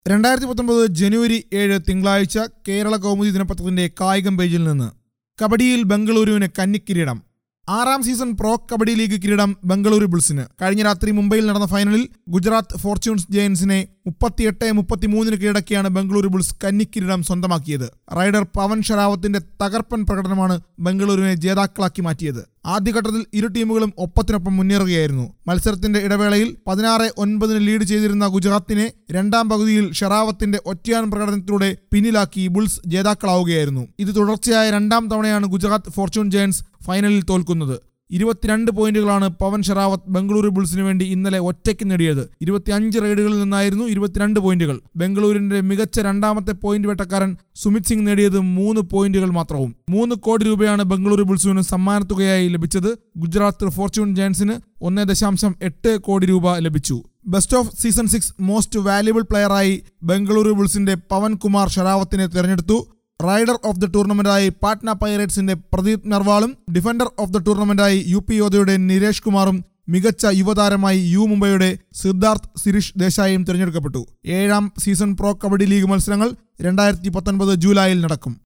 രണ്ടായിരത്തി പത്തൊമ്പത് ജനുവരി ഏഴ് തിങ്കളാഴ്ച കേരള കൗമുദി ദിനപത്രത്തിന്റെ കായികം പേജിൽ നിന്ന് കബഡിയിൽ ബംഗളൂരുവിന് കന്നിക്കിരീടം ആറാം സീസൺ പ്രോ കബഡി ലീഗ് കിരീടം ബംഗളൂരു ബുൾസിന് കഴിഞ്ഞ രാത്രി മുംബൈയിൽ നടന്ന ഫൈനലിൽ ഗുജറാത്ത് ഫോർച്യൂൺസ് ജയൻസിനെ മുപ്പത്തിയെട്ട് മുപ്പത്തിമൂന്നിന് കീഴടക്കിയാണ് ബംഗളൂരു ബുൾസ് കന്നിക്കിരീടം സ്വന്തമാക്കിയത് റൈഡർ പവൻ ഷെറാവത്തിന്റെ തകർപ്പൻ പ്രകടനമാണ് ബംഗളൂരുവിനെ ജേതാക്കളാക്കി മാറ്റിയത് ആദ്യഘട്ടത്തിൽ ഇരു ടീമുകളും ഒപ്പത്തിനൊപ്പം മുന്നേറുകയായിരുന്നു മത്സരത്തിന്റെ ഇടവേളയിൽ പതിനാറ് ഒൻപതിന് ലീഡ് ചെയ്തിരുന്ന ഗുജറാത്തിനെ രണ്ടാം പകുതിയിൽ ഷെറാവത്തിന്റെ ഒറ്റയാൻ പ്രകടനത്തിലൂടെ പിന്നിലാക്കി ബുൾസ് ജേതാക്കളാവുകയായിരുന്നു ഇത് തുടർച്ചയായ രണ്ടാം തവണയാണ് ഗുജറാത്ത് ഫോർച്യൂൺ ജയൻസ് ഫൈനലിൽ തോൽക്കുന്നത് ഇരുപത്തിരണ്ട് പോയിന്റുകളാണ് പവൻ ഷെറാവത്ത് ബംഗളൂരു ബുൾസിന് വേണ്ടി ഇന്നലെ ഒറ്റയ്ക്ക് നേടിയത് ഇരുപത്തിയഞ്ച് റൈഡുകളിൽ നിന്നായിരുന്നു ഇരുപത്തിരണ്ട് പോയിന്റുകൾ ബംഗളൂരിന്റെ മികച്ച രണ്ടാമത്തെ പോയിന്റ് വേട്ടക്കാരൻ സുമിത് സിംഗ് നേടിയത് മൂന്ന് പോയിന്റുകൾ മാത്രവും മൂന്ന് കോടി രൂപയാണ് ബംഗളൂരു ബുൾസിന് സമ്മാനത്തുകയായി ലഭിച്ചത് ഗുജറാത്ത് ഫോർച്യൂൺ ജയൻസിന് ഒന്ന് ദശാംശം എട്ട് കോടി രൂപ ലഭിച്ചു best of season six most valuable പ്ലെയറായി ബംഗളൂരു ബുൾസിന്റെ പവൻ കുമാർ ഷെറാവത്തിനെ തെരഞ്ഞെടുത്തു റൈഡർ ഓഫ് ദ ടൂർണമെന്റായി പാട്ന പൈറേറ്റ്സിന്റെ പ്രദീപ് നർവാളും ഡിഫൻഡർ ഓഫ് ദ ടൂർണമെന്റായി യു പി യോധയുടെ നിരേഷ് കുമാറും മികച്ച യുവതാരമായി യു മുംബൈയുടെ സിദ്ധാർത്ഥ് സിരിഷ് ദേശായിയും തിരഞ്ഞെടുക്കപ്പെട്ടു ഏഴാം സീസൺ പ്രോ കബഡി ലീഗ് മത്സരങ്ങൾ രണ്ടായിരത്തി പത്തൊൻപത് ജൂലൈയിൽ നടക്കും